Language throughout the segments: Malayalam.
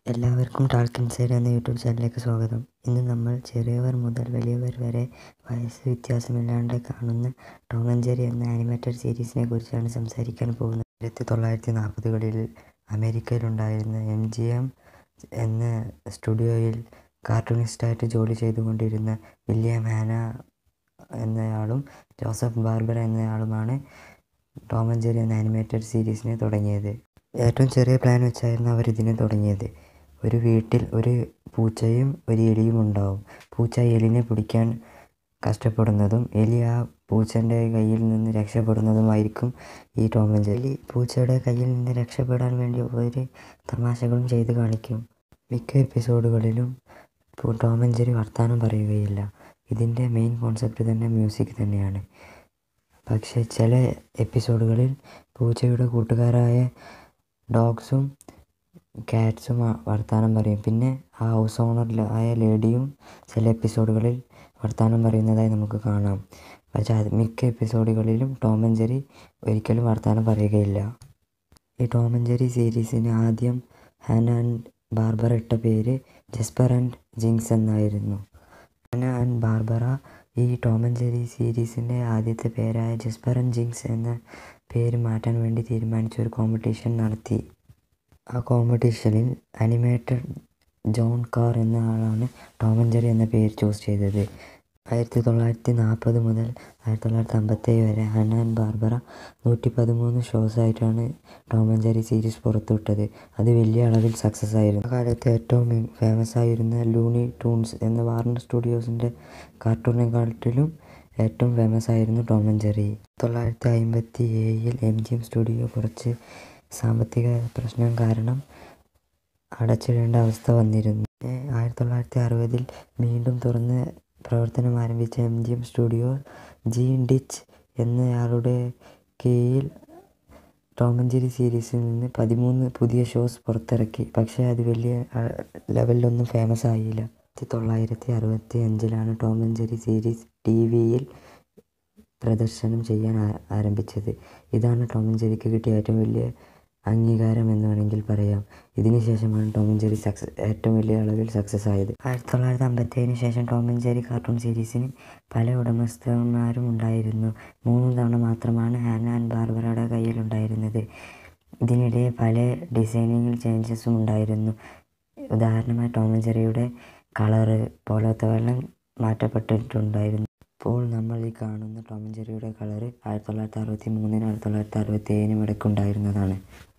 എല്ലാവർക്കും ടാൾക്ക് ഇൻസൈഡ് എന്ന യൂട്യൂബ് ചാനലിലേക്ക് സ്വാഗതം ഇന്ന് നമ്മൾ ചെറിയവർ മുതൽ വലിയവർ വരെ വയസ്സ് വ്യത്യാസമില്ലാണ്ട് കാണുന്ന ടോം ആൻഡ് ജെറി എന്ന ആനിമേറ്റഡ് സീരീസിനെ കുറിച്ചാണ് സംസാരിക്കാൻ പോകുന്നത് ആയിരത്തി തൊള്ളായിരത്തി നാൽപ്പതുകളിൽ അമേരിക്കയിലുണ്ടായിരുന്ന എം ജി എം എന്ന സ്റ്റുഡിയോയിൽ കാർട്ടൂണിസ്റ്റായിട്ട് ജോലി ചെയ്തുകൊണ്ടിരുന്ന വില്യം ഹാന എന്നയാളും ജോസഫ് ബാർബർ എന്നയാളുമാണ് ടോം ആൻഡ് ജെറി എന്ന ആനിമേറ്റഡ് സീരീസിനെ തുടങ്ങിയത് ഏറ്റവും ചെറിയ പ്ലാൻ വെച്ചായിരുന്നു അവർ ഇതിനെ തുടങ്ങിയത് ഒരു വീട്ടിൽ ഒരു പൂച്ചയും ഒരു എലിയും ഉണ്ടാവും പൂച്ച എലിനെ പിടിക്കാൻ കഷ്ടപ്പെടുന്നതും എലി ആ പൂച്ചൻ്റെ കയ്യിൽ നിന്ന് രക്ഷപ്പെടുന്നതുമായിരിക്കും ഈ ടോം ആൻഡ് ജെറി പൂച്ചയുടെ കയ്യിൽ നിന്ന് രക്ഷപ്പെടാൻ വേണ്ടി ഒരു തമാശകളും ചെയ്ത് കാണിക്കും മിക്ക എപ്പിസോഡുകളിലും ടോം ആൻഡ് ജെറി വർത്തമാനം പറയുകയില്ല ഇതിൻ്റെ മെയിൻ കോൺസെപ്റ്റ് തന്നെ മ്യൂസിക് തന്നെയാണ് പക്ഷേ ചില എപ്പിസോഡുകളിൽ പൂച്ചയുടെ കൂട്ടുകാരായ ഡോഗ്സും കാറ്റ്സും വർത്തമാനം പറയും പിന്നെ ആ ഹൗസ് ഓണർ ആയ ലേഡിയും ചില എപ്പിസോഡുകളിൽ വർത്തമാനം പറയുന്നതായി നമുക്ക് കാണാം പക്ഷേ അത് മിക്ക എപ്പിസോഡുകളിലും ടോം ആൻഡ് ജെറി ഒരിക്കലും വർത്തമാനം പറയുകയില്ല ഈ ടോം ആൻഡ് ജെറി സീരീസിന് ആദ്യം ഹാന ആൻഡ് ബാർബറ ഇട്ട പേര് ജസ്പർ ആൻഡ് ജിങ്സ് എന്നായിരുന്നു ഹാന ആൻഡ് ബാർബറ ഈ ടോം ആൻഡ് ജെറി സീരീസിൻ്റെ ആദ്യത്തെ പേരായ ജസ്പർ ആൻഡ് ജിങ്സ് എന്ന പേര് മാറ്റാൻ വേണ്ടി തീരുമാനിച്ച ഒരു കോമ്പറ്റീഷൻ നടത്തി ആ കോമ്പറ്റീഷനിൽ അനിമേറ്റഡ് ജോൺ കാർ എന്ന ആളാണ് ടോം ആൻഡ് ജെറി എന്ന പേര് ചൂസ് ചെയ്തത് ആയിരത്തി തൊള്ളായിരത്തി നാൽപ്പത് മുതൽ ആയിരത്തി തൊള്ളായിരത്തി അമ്പത്തേഴ് വരെ ഹന ആൻഡ് ബാർബറ നൂറ്റി പതിമൂന്ന് ഷോസായിട്ടാണ് ടോം ആൻഡ് ജെറി സീരീസ് പുറത്തുവിട്ടത് അത് വലിയ അളവിൽ സക്സസ് ആയിരുന്നു ആ കാലത്ത് ഏറ്റവും ഫേമസ് ആയിരുന്ന ലൂണി ടൂൺസ് എന്ന വാർണർ സ്റ്റുഡിയോസിൻ്റെ കാർട്ടൂണിനെക്കാട്ടിലും ഏറ്റവും ഫേമസ് ആയിരുന്നു ടോം ആൻഡ് ജെറി തൊള്ളായിരത്തി അമ്പത്തി ഏഴിൽ എം ജി എം സ്റ്റുഡിയോ കുറച്ച് സാമ്പത്തിക പ്രശ്നം കാരണം അടച്ചിടേണ്ട അവസ്ഥ വന്നിരുന്നു ആയിരത്തി തൊള്ളായിരത്തി അറുപതിൽ വീണ്ടും തുറന്ന് പ്രവർത്തനം ആരംഭിച്ച M G M studio Gene Deitch എന്നയാളുടെ കീഴിൽ ടോം ആൻഡ് ജെറി സീരീസിൽ നിന്ന് പതിമൂന്ന് പുതിയ ഷോസ് പുറത്തിറക്കി പക്ഷേ അത് വലിയ ലെവലിലൊന്നും ഫേമസ് ആയില്ല ആയിരത്തി തൊള്ളായിരത്തി അറുപത്തി അഞ്ചിലാണ് Tom and Jerry series T വിയിൽ പ്രദർശനം ചെയ്യാൻ ആരംഭിച്ചത് ഇതാണ് ടോം ആൻഡ് ജെറിക്ക് കിട്ടിയ ഏറ്റവും വലിയ അംഗീകാരം എന്ന് വേണമെങ്കിൽ പറയാം ഇതിന് ശേഷമാണ് ടോം ആൻഡ് ജെറി സക്സസ് ഏറ്റവും വലിയ അളവിൽ സക്സസ് ആയത് ആയിരത്തി തൊള്ളായിരത്തി അമ്പത്തേഴിന് ശേഷം ടോം ആൻഡ് ജെറി കാർട്ടൂൺ സീരീസിന് പല ഉടമസ്ഥന്മാരും ഉണ്ടായിരുന്നു മൂന്ന് തവണ മാത്രമാണ് ഹാന ആൻഡ് ബാർബറയുടെ കയ്യിലുണ്ടായിരുന്നത് ഇതിനിടെ പല ഡിസൈനിങ്ങിൽ ചേഞ്ചസും ഉണ്ടായിരുന്നു ഉദാഹരണമായി ടോം ആൻഡ് ജെറിയുടെ കളറ് പോലത്തെ വെള്ളം മാറ്റപ്പെട്ടിട്ടുണ്ടായിരുന്നു ഇപ്പോൾ നമ്മൾ ഈ കാണുന്ന ടോം ആൻഡ് ജെറിയുടെ കളറ് ആയിരത്തി തൊള്ളായിരത്തി അറുപത്തി മൂന്നിനും ആയിരത്തി തൊള്ളായിരത്തി അറുപത്തി ഏഴിനും ഇടയ്ക്കുണ്ടായിരുന്നതാണ്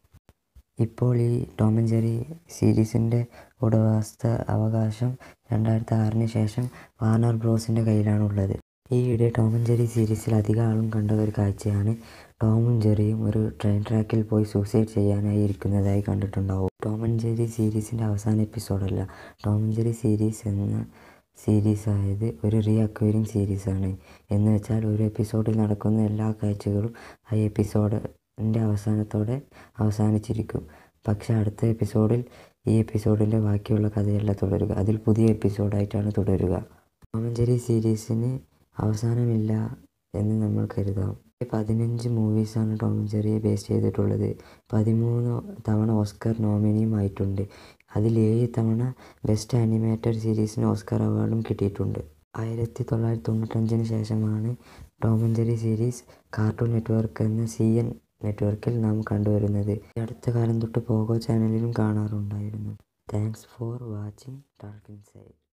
ഇപ്പോൾ ഈ ടോം ആൻഡ് ജെറി സീരീസിൻ്റെ ഉടമസ്ഥ അവകാശം രണ്ടായിരത്തി ആറിന് ശേഷം വാർണർ ബ്രോസിൻ്റെ കയ്യിലാണുള്ളത് ഈയിടെ ടോം ആൻഡ് ജെറി സീരീസിൽ അധികം ആളും കണ്ട ഒരു കാഴ്ചയാണ് ടോമും ജെറിയും ഒരു ട്രെയിൻ ട്രാക്കിൽ പോയി സൂസൈഡ് ചെയ്യാനായി ഇരിക്കുന്നതായി കണ്ടിട്ടുണ്ടാവും ടോം ആൻഡ് ജെറി സീരീസിൻ്റെ അവസാന എപ്പിസോഡല്ല ടോം ആൻഡ് ജെറി സീരീസ് എന്ന സീരീസ് ആയത് ഒരു റീ അക്വയറിങ് സീരീസാണ് എന്ന് വെച്ചാൽ ഒരു എപ്പിസോഡിൽ നടക്കുന്ന എല്ലാ കാഴ്ചകളും ആ എപ്പിസോഡിൻ്റെ അവസാനത്തോടെ അവസാനിച്ചിരിക്കും പക്ഷെ അടുത്ത എപ്പിസോഡിൽ ഈ എപ്പിസോഡിൻ്റെ ബാക്കിയുള്ള കഥയല്ല തുടരുക അതിൽ പുതിയ എപ്പിസോഡായിട്ടാണ് തുടരുക ടോം ആൻഡ് ജെറി സീരീസിന് അവസാനമില്ല എന്ന് നമ്മൾ കരുതാം പതിനഞ്ച് മൂവീസാണ് ടോം ആൻഡ് ജെറിയെ ബേസ് ചെയ്തിട്ടുള്ളത് പതിമൂന്ന് തവണ ഓസ്കർ നോമിനിയും ആയിട്ടുണ്ട് അതിൽ ഏഴ് തവണ ബെസ്റ്റ് ആനിമേറ്റഡ് സീരീസിന് ഓസ്കർ അവാർഡും കിട്ടിയിട്ടുണ്ട് ആയിരത്തി തൊള്ളായിരത്തി തൊണ്ണൂറ്റഞ്ചിന് ശേഷമാണ് Tom and Jerry series cartoon network എന്ന സി എൻ നെറ്റ്വർക്കിൽ നാം കണ്ടുവരുന്നത് ഈ അടുത്ത കാലം തൊട്ട് പോഗോ ചാനലിലും കാണാറുണ്ടായിരുന്നു thanks for watching Tark inside